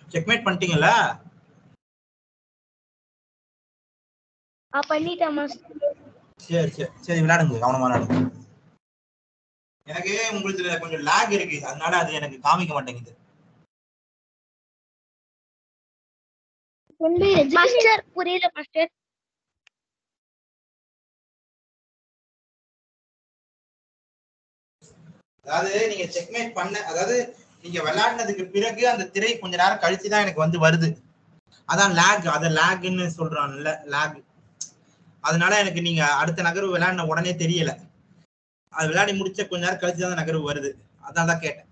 Checkmate பண்ணிட்டீங்களா ஆ பண்ணிட்டேன் master சரி சரி சரி விளையாடுங்க கவனமா விளையாடுங்க எனக்கு உங்களுக்கு கொஞ்சம் லேக் இருக்கு அதனால அது எனக்கு காமிக்க மாட்டேங்குது மாஸ்டர் புரியல மாஸ்டர் அதாவது நீங்க செக்மேட் பண்ண அதாவது நீங்க விளையாடினதுக்கு பிறகு அந்த திரை கொஞ்ச நேரம் கழிச்சு தான் எனக்கு வந்து வருது அதான் லேக் அத லேக்னு சொல்றான்ல லேக் அதனால எனக்கு நீங்க அடுத்த நகர்வு விளையாடின உடனே தெரியல அது விளையாடி முடிச்ச கொஞ்ச நேரம் கழிச்சு தான் அந்த நகர்வு வருது அதான் தான் கேட்டேன்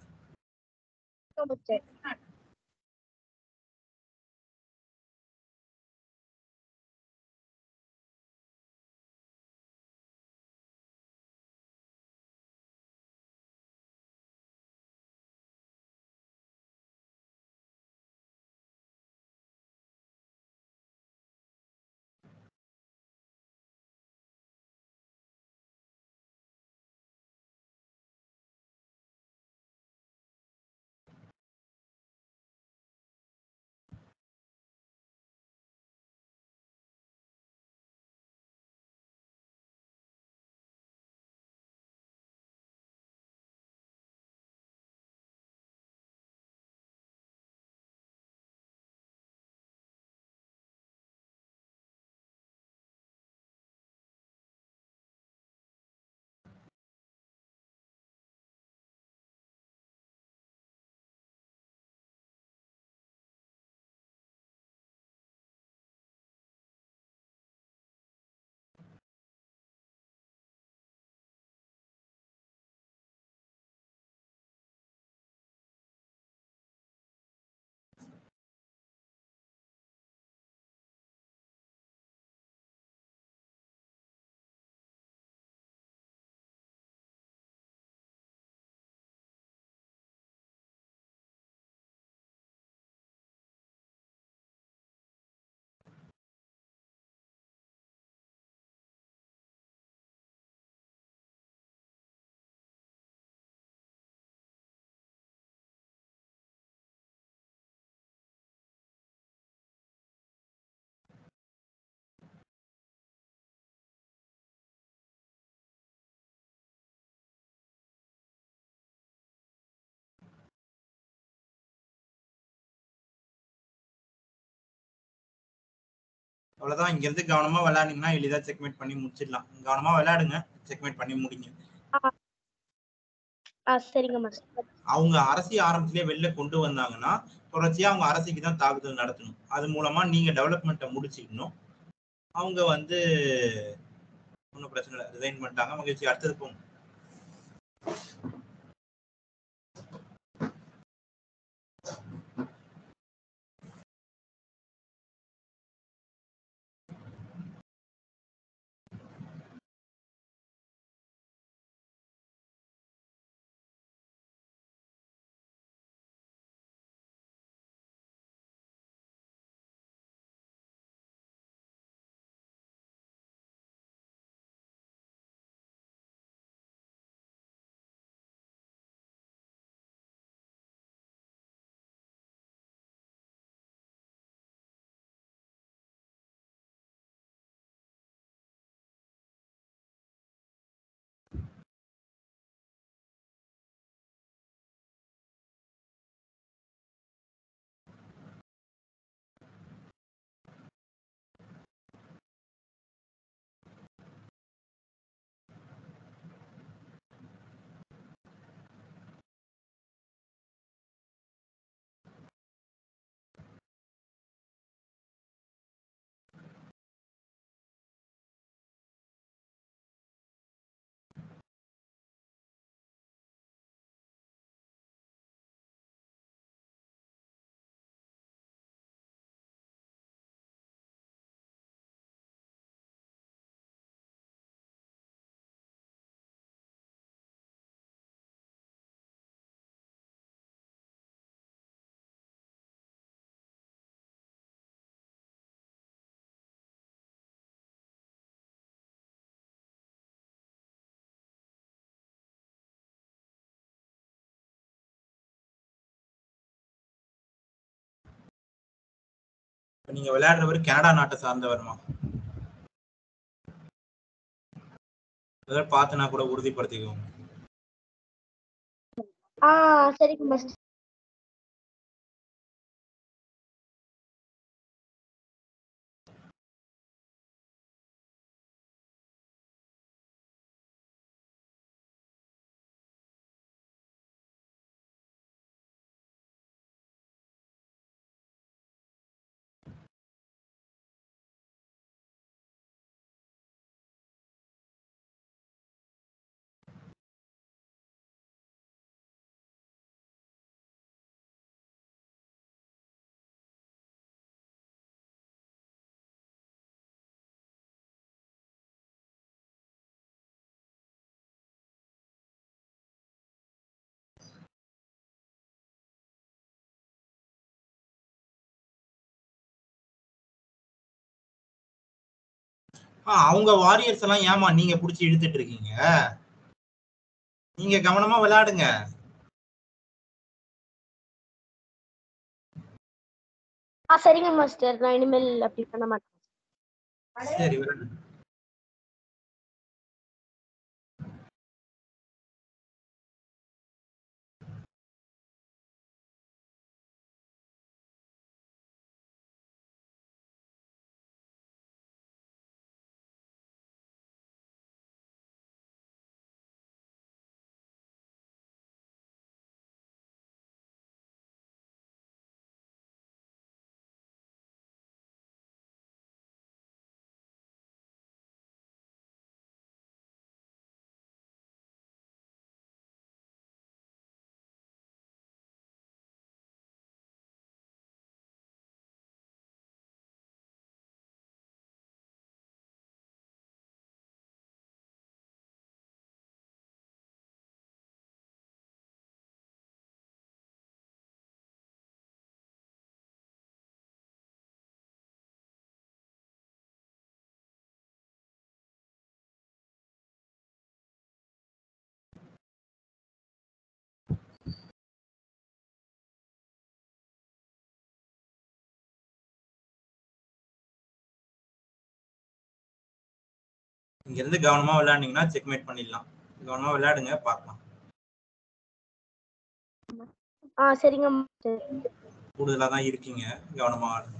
அவ்வளவுதான் இங்க இருந்து கவனமா விளையாடுனீங்கன்னா எளிதா செக்மேட் பண்ணி முடிச்சிடலாம் கவனமா விளையாடுங்க செக்மேட் பண்ணி முடிங்க ஆ சரிங்க மாஸ்டர் அவங்க அரசி ஆரம்பத்திலேயே வெளில கொண்டு வந்தாங்கன்னா தொடர்ச்சியா அவங்க அரசிக்கு தான் தாக்குதல் நடத்தணும் அது மூலமா நீங்க டெவலப்மெண்ட்டை முடிச்சுக்கணும் அவங்க வந்து ஒன்றும் பிரச்சனை இல்லை ரிசைன் பண்ணிட்டாங்க மகிழ்ச்சி அடுத்தது போங்க இப்ப நீங்க விளையாடுறவர் கனடா நாட்டை சார்ந்தவர்மா ஏதாவது பார்த்துனா கூட உறுதிப்படுத்திக்கோங்க ஆ சரிங்க மாஸ்டர் ஆ, அவங்க வாரியர்ஸ் எல்லாம் ஏமா நீங்க புடிச்சு இழுத்துட்டு இருக்கீங்க நீங்க கவனமா விளையாடுங்க ஆ சரிங்க மாஸ்டர் நான் இனிமேல் அப்படி பண்ண மாட்டேன் சரி விளையாடுங்க இங்க இருந்து கவனமா விளையாண்டீங்கன்னா செக்மேட் பண்ணிடலாம் கவனமா விளையாடுங்க பார்க்கலாம் ஆ சரிங்க மாஸ்டர் கூடுதலா தான் இருக்கீங்க கவனமா ஆடுங்க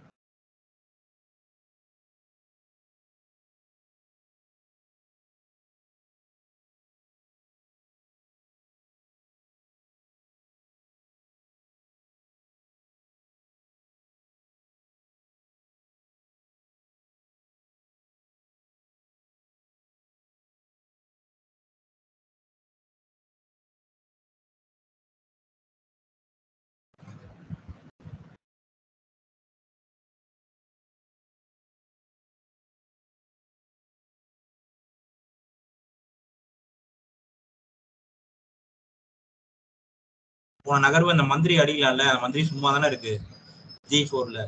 போன நகர்வு அந்த மந்திரி அடிக்கலாம்ல மந்திரி சும்மா தானே இருக்கு ஜி ஃபோர்ல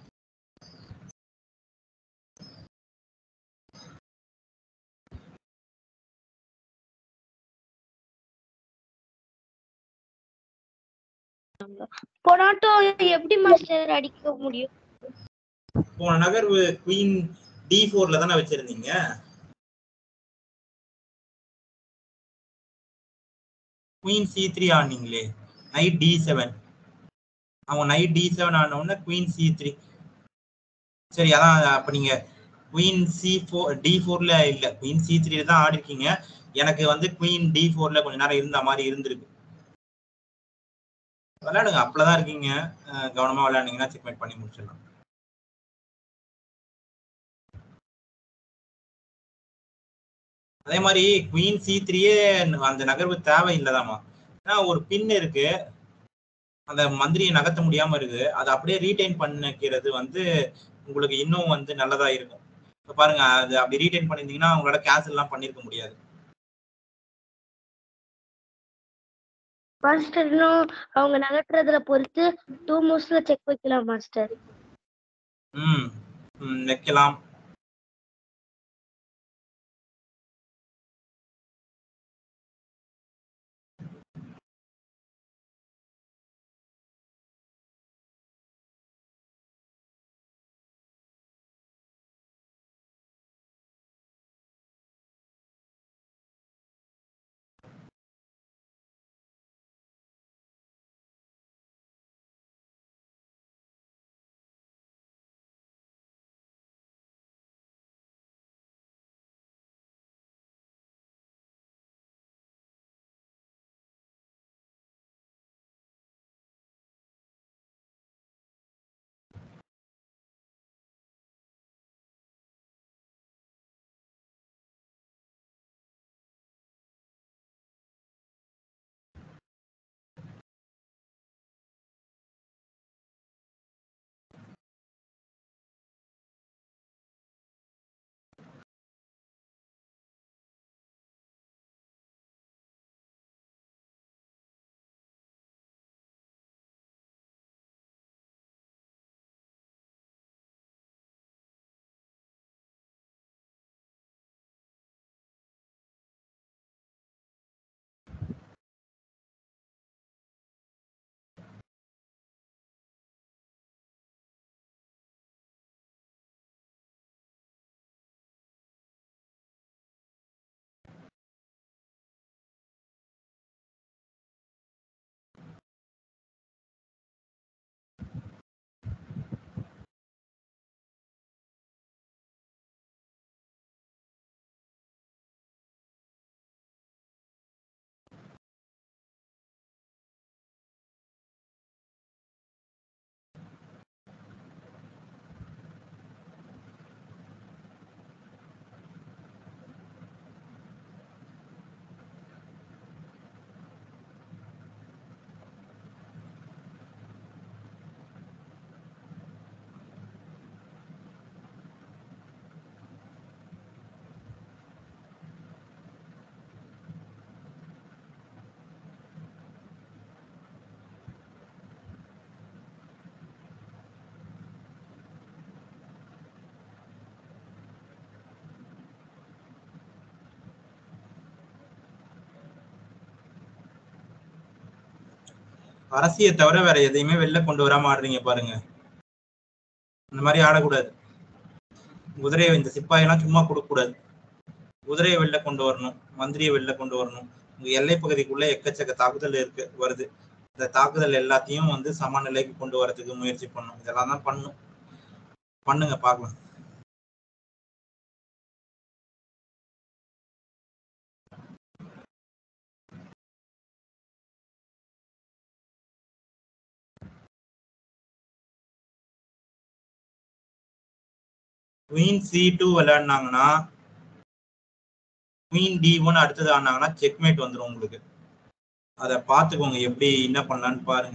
பொனாட்டோ எப்படி மாஸ்டர் அடிக்க முடியும் போன நகர்வு குயின் டி ஃபோர்ல தானே வச்சிருந்தீங்க குயின் சி த்ரீ ஆனீங்களே நைட் டி செவன் அவங்க நைட் டி செவன் ஆன உடனே குயின் சி த்ரீ சரி அதான் அப்ப நீங்க குயின் சி ஃபோர் டி ஃபோர்ல இல்ல குயின் சி த்ரீல தான் ஆடி இருக்கீங்க எனக்கு வந்து குயின் டி ஃபோர்ல கொஞ்ச நேரம் இருந்த மாதிரி இருந்திருக்கு விளையாடுங்க அப்பளதான் இருக்கீங்க அஹ் கவனமா விளையாடுனீங்கன்னா செக்மேட் பண்ணி முடிச்சிடலாம் அதே மாதிரி குயின் சி த்ரீயே அந்த நகர்வு தேவை இல்லதாமா ஏன்னா ஒரு பின் இருக்கு அந்த மந்திரியை நகர்த்த முடியாம இருக்கு அதை அப்படியே ரீடைன் பண்ணிக்கிறது வந்து உங்களுக்கு இன்னும் வந்து நல்லதா இருக்கும் இப்ப பாருங்க அது அப்படி ரீடைன் பண்ணிருந்தீங்கன்னா உங்களால கேன்சல் எல்லாம் பண்ணிருக்க முடியாது மாஸ்டர் இன்னும் அவங்க நகட்டுறதுல பொறுத்து டூ மூவ்ஸ்ல செக் வைக்கலாம் மாஸ்டர் ம் ம், வைக்கலாம் அரசியை தவிர வேற எதையுமே வெளில கொண்டு வராம ஆடுறீங்க பாருங்க இந்த மாதிரி ஆடக்கூடாது குதிரையை இந்த சிப்பாயெல்லாம் சும்மா கொடுக்க கூடாது குதிரையை வெளில கொண்டு வரணும் மந்திரியை வெளில கொண்டு வரணும் உங்க எல்லை பகுதிக்குள்ள எக்கச்சக்க தாக்குதல் இருக்கு வருது இந்த தாக்குதல் எல்லாத்தையும் வந்து சமநிலைக்கு கொண்டு வரதுக்கு முயற்சி பண்ணும் இதெல்லாம் தான் பண்ணும் பண்ணுங்க பார்க்கலாம் குயின் சி டூ விளையாடினாங்கன்னா குயின் டி ஒன் அடுத்தது ஆனாங்கன்னா செக்மேட் வந்துடும் உங்களுக்கு அதை பார்த்துக்கோங்க எப்படி என்ன பண்ணலான்னு பாருங்க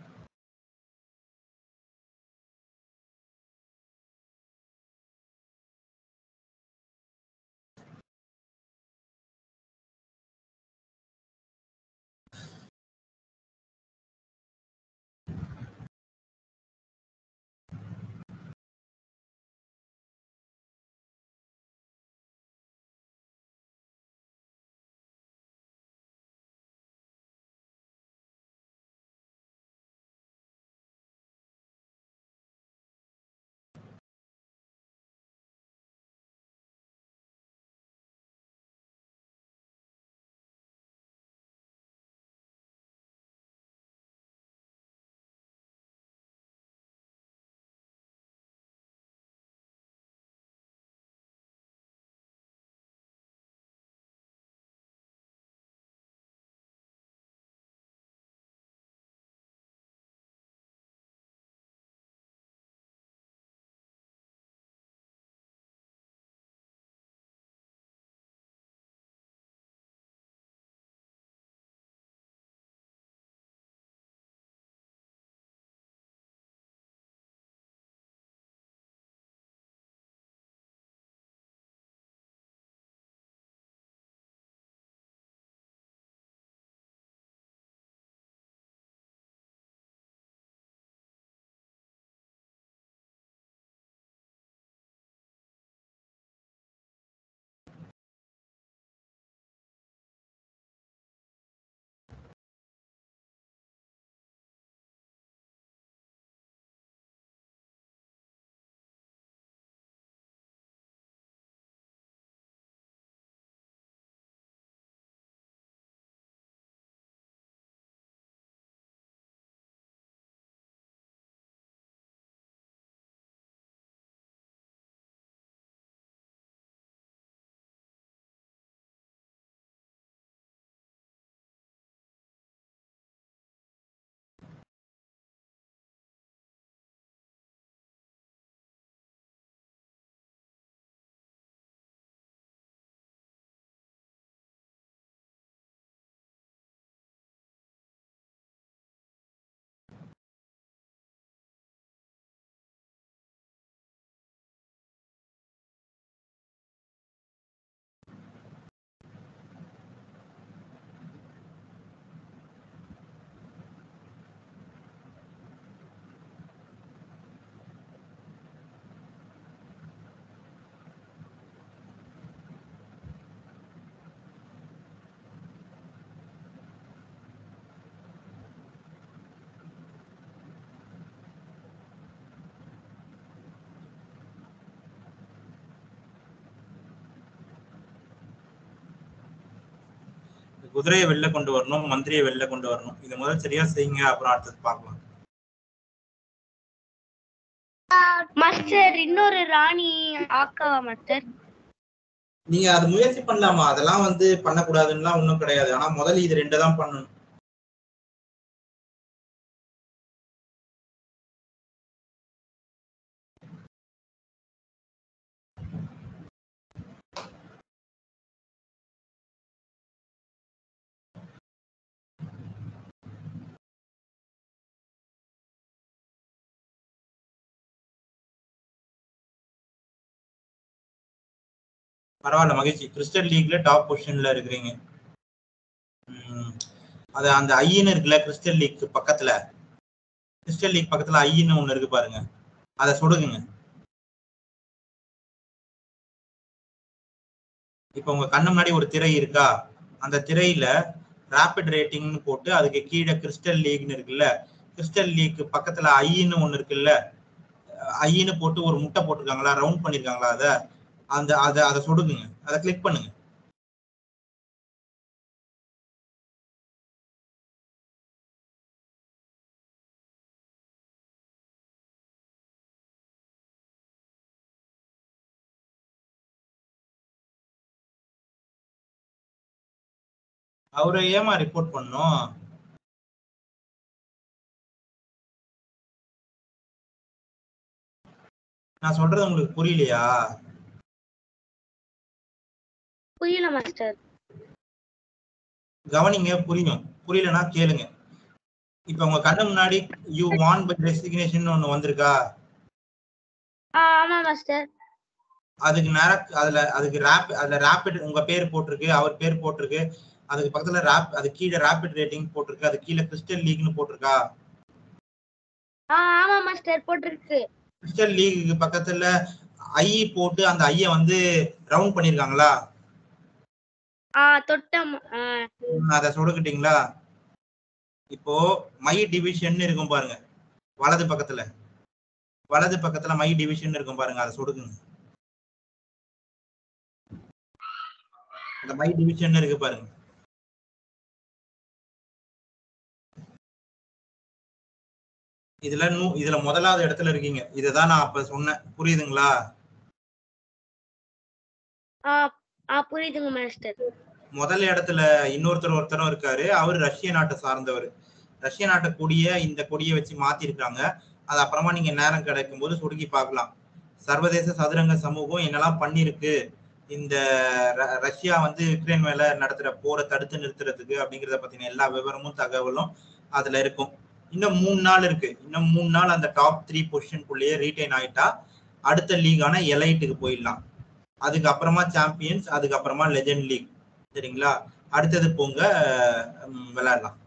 குதிரையை வெளில கொண்டு வரணும் மந்திரியை வெளில கொண்டு வரணும் இதை முதல் சரியா செய்யுங்க அப்புறம் அடுத்தது பார்க்கலாம் மாஸ்டர் இன்னொரு ராணி ஆக்காவா மாஸ்டர் நீங்க அது முயற்சி பண்ணலாமா அதெல்லாம் வந்து பண்ணக்கூடாதுன்னுலாம் ஒண்ணும் கிடையாது ஆனா முதல்ல இது ரெண்டு தான் பண்ணணும் பரவாயில்ல மகிழ்ச்சி கிறிஸ்டல் லீக்ல டாப் பொசிஷன்ல இருக்கிறீங்க ம். அது அந்த ஐன்னு இருக்குல்ல கிறிஸ்டல் லீக் பக்கத்துல கிறிஸ்டல் லீக் பக்கத்துல ஐன்னு ஒண்ணு இருக்கு பாருங்க அதை சொடுக்குங்க இப்ப உங்க கண்ணு முன்னாடி ஒரு திரை இருக்கா அந்த திரையில ரேபிட் ரேட்டிங்னு போட்டு அதுக்கு கீழே கிறிஸ்டல் லீக்னு இருக்குல்ல கிறிஸ்டல் லீக் பக்கத்துல ஐன்னு ஒண்ணு இருக்குல்ல ஐன்னு போட்டு ஒரு முட்டை போட்டிருக்காங்களா ரவுண்ட் பண்ணிருக்காங்களா அத அந்த அதை அதை சொடுக்குங்க அதை கிளிக் பண்ணுங்க அவரை ஏமா ரிப்போர்ட் பண்ணும் நான் சொல்றது உங்களுக்கு புரியலையா புரியல மாஸ்டர் கவனிங்க புரியும் புரியலனா கேளுங்க இப்ப உங்க கண்ணு முன்னாடி யூ வான் பை ரெசிக்னேஷன் ஒண்ணு வந்திருக்கா ஆ ஆமா மாஸ்டர் அதுக்கு நேர அதுல அதுக்கு ரேப் அதுல ரேபிட் உங்க பேர் போட்டிருக்கு அவர் பேர் போட்டிருக்கு அதுக்கு பக்கத்துல ரேப் அது கீழே ரேபிட் ரேட்டிங் போட்டிருக்கு அது கீழே கிறிஸ்டல் லீக்னு போட்டிருக்கா ஆ ஆமா மாஸ்டர் போட்டிருக்கு கிறிஸ்டல் லீக்கு பக்கத்துல ஐ போட்டு அந்த ஐய வந்து ரவுண்ட் பண்ணிருக்காங்களா ஆ தொட்டம் ஆ, அதை சொடுக்கிட்டீங்களா இப்போ மை டிவிஷன் இருக்கும் பாருங்க வலது பக்கத்துல வலது பக்கத்துல மை டிவிஷன் இருக்கும் பாருங்க அதை சொடுக்குங்க அந்த மை டிவிஷன் இருக்கு பாருங்க இதுல நூ- இதுல முதலாவது இடத்துல இருக்கீங்க இதுதான் நான் அப்ப சொன்னேன் புரியுதுங்களா ஆ ஆ புரியுதுங்க மாஸ்டர் முதல் இடத்துல இன்னொருத்தர் ஒருத்தரும் இருக்காரு அவர் ரஷ்ய நாட்டை சார்ந்தவர் ரஷ்ய நாட்டை கொடிய இந்த கொடியை வச்சு மாத்திருக்காங்க அது அப்புறமா நீங்க நேரம் கிடைக்கும் போது சுடுக்கி பார்க்கலாம் சர்வதேச சதுரங்க சமூகம் என்னெல்லாம் பண்ணிருக்கு இந்த ர- ரஷ்யா வந்து யுக்ரைன் மேல நடத்துற போரை தடுத்து நிறுத்துறதுக்கு அப்படிங்கறத பத்தின எல்லா விவரமும் தகவலும் அதுல இருக்கும் இன்னும் மூணு நாள் இருக்கு இன்னும் மூணு நாள் அந்த டாப் த்ரீ பொசிஷனுக்குள்ளேயே ரீட்டைன் ஆயிட்டா அடுத்த லீகான எலைட்டுக்கு போயிடலாம் அதுக்கப்புறமா சாம்பியன்ஸ் அதுக்கப்புறமா லெஜெண்ட் லீக் சரிங்களா அடுத்தது போங்க ம், விளையாடலாம்